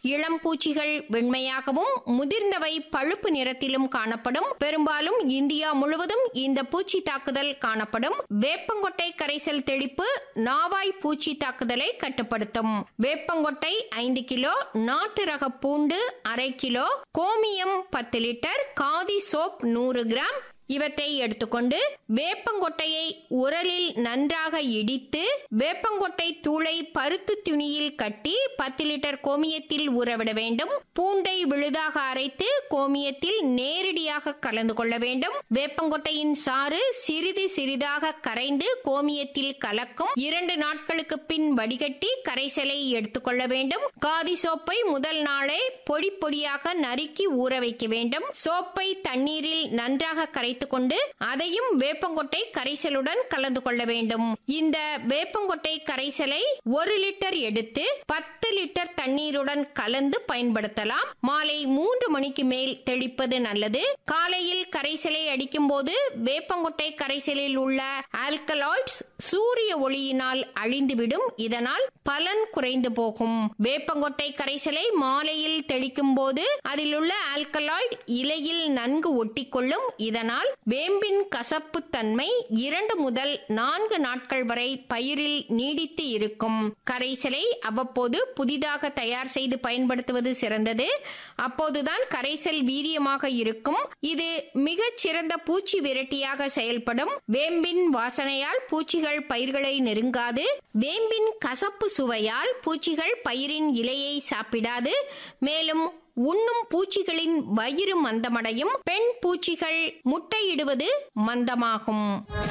இளம் பூச்சிகள் வெண்மையாகவும் முதிர்ந்தவை பழுப்பு நிறத்திலும் காணப்படும் பெரும்பாலும் இந்தியா முழுவதும் இந்த பூச்சி தாக்குதல் காணப்படும் வேப்பங்கொட்டை கரைசல் தெளிப்பு நாவாய் பூச்சி தாக்குதலை கட்டுப்படுத்தும் வேப்பங்கொட்டை ஐந்து கிலோ நாட்டு ரக பூண்டு அரை கிலோ கோமியம் பத்து லிட்டர் காதி சோப் நூறு கிராம் இவற்றை எடுத்துக்கொண்டு வேப்பங்கொட்டையை உரலில் நன்றாக இடித்து வேப்பங்கொட்டை தூளை பருத்து துணியில் கட்டி பத்து லிட்டர் கோமியத்தில் ஊறவிட வேண்டும் பூண்டை விழுதாக அரைத்து கோமியத்தில் நேரடியாக கலந்து கொள்ள வேண்டும் வேப்பங்கொட்டையின் சாறு சிறிது சிறிதாக கரைந்து கோமியத்தில் கலக்கும் இரண்டு நாட்களுக்கு பின் வடிகட்டி கரைசலை எடுத்துக்கொள்ள வேண்டும் காதி சோப்பை முதல் நாளே பொடி பொடியாக நறுக்கி ஊற வைக்க வேண்டும் சோப்பை தண்ணீரில் நன்றாக கரைத்து கொண்டு அதையும் வேப்பங்கொட்டை கரைசலுடன் கலந்து கொள்ள வேண்டும் இந்த வேப்பங்கொட்டை கரைசலை ஒரு லிட்டர் எடுத்து பத்து லிட்டர் தண்ணீருடன் கலந்து பயன்படுத்தலாம் மாலை மூன்று மணிக்கு மேல் தெளிப்பது நல்லது காலையில் கரைசலை அடிக்கும் போது வேப்பங்கொட்டை கரைசலில் உள்ள ஆல்கலாய்ட்ஸ் சூரிய ஒளியினால் அழிந்துவிடும் இதனால் பலன் குறைந்து போகும் வேப்பங்கொட்டை கரைசலை மாலையில் தெளிக்கும் போது அதில் உள்ள ஆல்கலாய்டு இலையில் நன்கு ஒட்டிக்கொள்ளும் இதனால் வேம்பின் கசப்பு தன்மை இரண்டு முதல் நான்கு நாட்கள் வரை பயிரில் நீடித்து இருக்கும் கரைசலை அவ்வப்போது புதிதாக தயார் செய்து பயன்படுத்துவது சிறந்தது அப்போதுதான் கரைசல் வீரியமாக இருக்கும் இது மிகச் சிறந்த பூச்சி விரட்டியாக செயல்படும் வேம்பின் வாசனையால் பூச்சிகள் பயிர்களை நெருங்காது வேம்பின் கசப்பு சுவையால் பூச்சிகள் பயிரின் இலையை சாப்பிடாது மேலும் உண்ணும் பூச்சிகளின் வயிறு மந்தமடையும் பெண் பூச்சிகள் முட்டையிடுவது மந்தமாகும்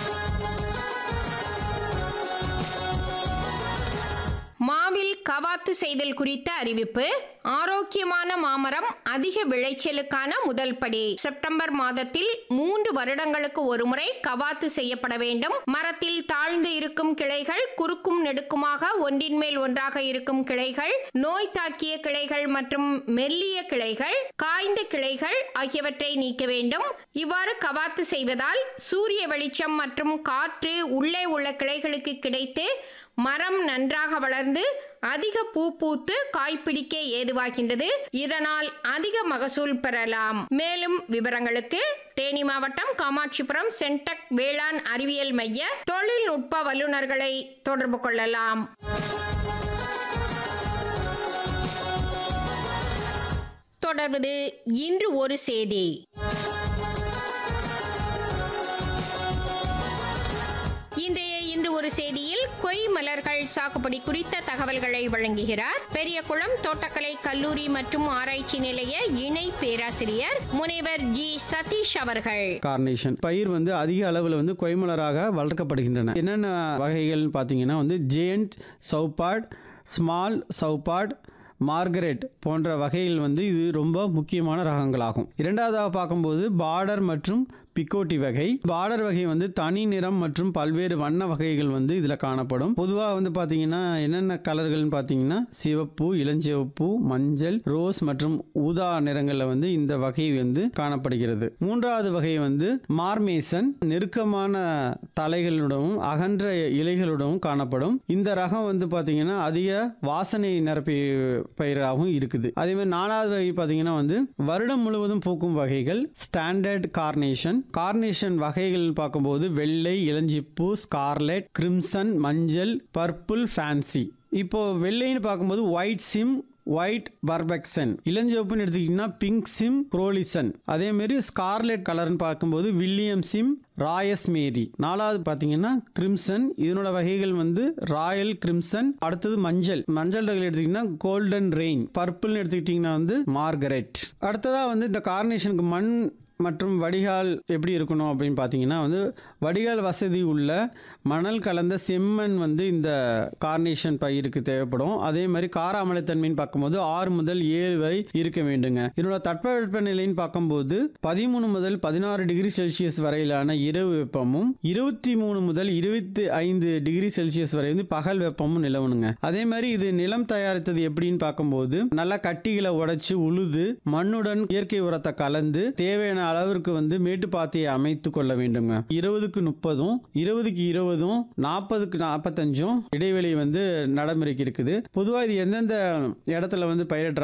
மாவில் கவாத்து செய்தல் குறித்த அறிவிப்பு ஆரோக்கியமான மாமரம் அதிக விளைச்சலுக்கான முதல் படி செப்டம்பர் மாதத்தில் மூன்று வருடங்களுக்கு ஒருமுறை கவாத்து செய்யப்பட வேண்டும் மரத்தில் தாழ்ந்து இருக்கும் கிளைகள் குறுக்கும் நெடுக்குமாக ஒன்றின் மேல் ஒன்றாக இருக்கும் கிளைகள் நோய் தாக்கிய கிளைகள் மற்றும் மெல்லிய கிளைகள் காய்ந்த கிளைகள் ஆகியவற்றை நீக்க வேண்டும் இவ்வாறு கவாத்து செய்வதால் சூரிய வெளிச்சம் மற்றும் காற்று உள்ளே உள்ள கிளைகளுக்கு கிடைத்து மரம் நன்றாக வளர்ந்து அதிக பூ பூத்து காய்பிடிக்க ஏதுவாகின்றது இதனால் அதிக மகசூல் பெறலாம் மேலும் விவரங்களுக்கு தேனி மாவட்டம் காமாட்சிபுரம் சென்டக் வேளாண் அறிவியல் மைய தொழில்நுட்ப வல்லுநர்களை தொடர்பு கொள்ளலாம் தொடர்வது இன்று ஒரு செய்தி இன்றைய இன்று ஒரு செய்தியில் கொய் மலர்கள் சாகுபடி குறித்த தகவல்களை வழங்குகிறார் பெரியகுளம் தோட்டக்கலை கல்லூரி மற்றும் ஆராய்ச்சி நிலைய இணை பேராசிரியர் முனைவர் ஜி சதீஷ் அவர்கள் கார்னேஷன் பயிர் வந்து அதிக அளவில் வந்து கொய்மலராக வளர்க்கப்படுகின்றன என்னென்ன வகைகள்னு பார்த்தீங்கன்னா வந்து giant Chabaud small Chabaud Margaret போன்ற வகைகள் வந்து இது ரொம்ப முக்கியமான ரகங்களாகும் இரண்டாவதாக பார்க்கும்போது பார்டர் மற்றும் பிக்கோட்டி வகை பார்டர் வகை வந்து தனி நிறம் மற்றும் பல்வேறு வண்ண வகைகள் வந்து இதில் காணப்படும் பொதுவாக வந்து பார்த்தீங்கன்னா என்னென்ன கலர்கள்னு பார்த்தீங்கன்னா சிவப்பு இளஞ்சிவப்பு மஞ்சள் ரோஸ் மற்றும் ஊதா நிறங்களில் வந்து இந்த வகை வந்து காணப்படுகிறது மூன்றாவது வகை வந்து மார்மேசன் நெருக்கமான தலைகளுடனும் அகன்ற இலைகளுடனும் காணப்படும் இந்த ரகம் வந்து பார்த்தீங்கன்னா அதிக வாசனை நிரப்பி பயிராகவும் இருக்குது அதே மாதிரி நாலாவது வகை பார்த்தீங்கன்னா வந்து வருடம் முழுவதும் பூக்கும் வகைகள் ஸ்டாண்டர்ட் கார்னேஷன் கார்னேஷன் வகைகள் பார்க்கும்போது வெள்ளை இளஞ்சிப்பு ஸ்கார்லெட் கிரிம்சன் மஞ்சள் பர்பிள் ஃபேன்சி இப்போ வெள்ளைன்னு பார்க்கும்போது ஒயிட் சிம் ஒயிட் பர்பெக்சன் இளஞ்சிவப்புன்னு எடுத்துக்கிட்டிங்கன்னா பிங்க் சிம் குரோலிசன் அதே மாதிரி ஸ்கார்லெட் கலர்னு பார்க்கும்போது வில்லியம் சிம் ராயஸ் மேரி நாலாவது பார்த்தீங்கன்னா கிரிம்சன் இதனோட வகைகள் வந்து ராயல் கிரிம்சன் அடுத்தது மஞ்சள் மஞ்சள் ரகங்கள் எடுத்துக்கிட்டிங்கன்னா கோல்டன் ரெயின் பர்பிள்னு எடுத்துக்கிட்டிங்கன்னா வந்து மார்கரெட் அடுத்ததாக வந்து இந்த கார்னேஷனுக்கு மண் மற்றும் வடிகால் எப்படி இருக்கணும் அப்படின்னு பார்த்தீங்கன்னா வந்து வடிகால் வசதி உள்ள மணல் கலந்த செம்மண் வந்து இந்த கார்னேஷன் பயிருக்கு தேவைப்படும் அதே மாதிரி கார அமிலத்தன்மைன்னு பார்க்கும்போது ஆறு முதல் ஏழு வரை இருக்க வேண்டுங்க இதனோட தட்பவெப்ப நிலைன்னு பார்க்கும்போது பதிமூணு முதல் பதினாறு டிகிரி செல்சியஸ் வரையிலான இரவு வெப்பமும் இருபத்தி மூணு முதல் இருபத்தி ஐந்து டிகிரி செல்சியஸ் வரை வந்து பகல் வெப்பமும் நிலவணுங்க அதே மாதிரி இது நிலம் தயாரித்தது எப்படின்னு பார்க்கும்போது நல்லா கட்டிகளை உடைச்சு உழுது மண்ணுடன் இயற்கை உரத்தை கலந்து தேவையான அளவிற்கு வந்து மேட்டுப்பாத்தியை அமைத்து கொள்ள வேண்டுங்க இருபதுக்கு முப்பதும் இருபதுக்கு இருபதும் நாற்பதுக்கு நாற்பத்தஞ்சும் இடைவெளி வந்து நடைமுறைக்கு இருக்குது பொதுவாக இது எந்தெந்த இடத்துல வந்து பயிரிடுற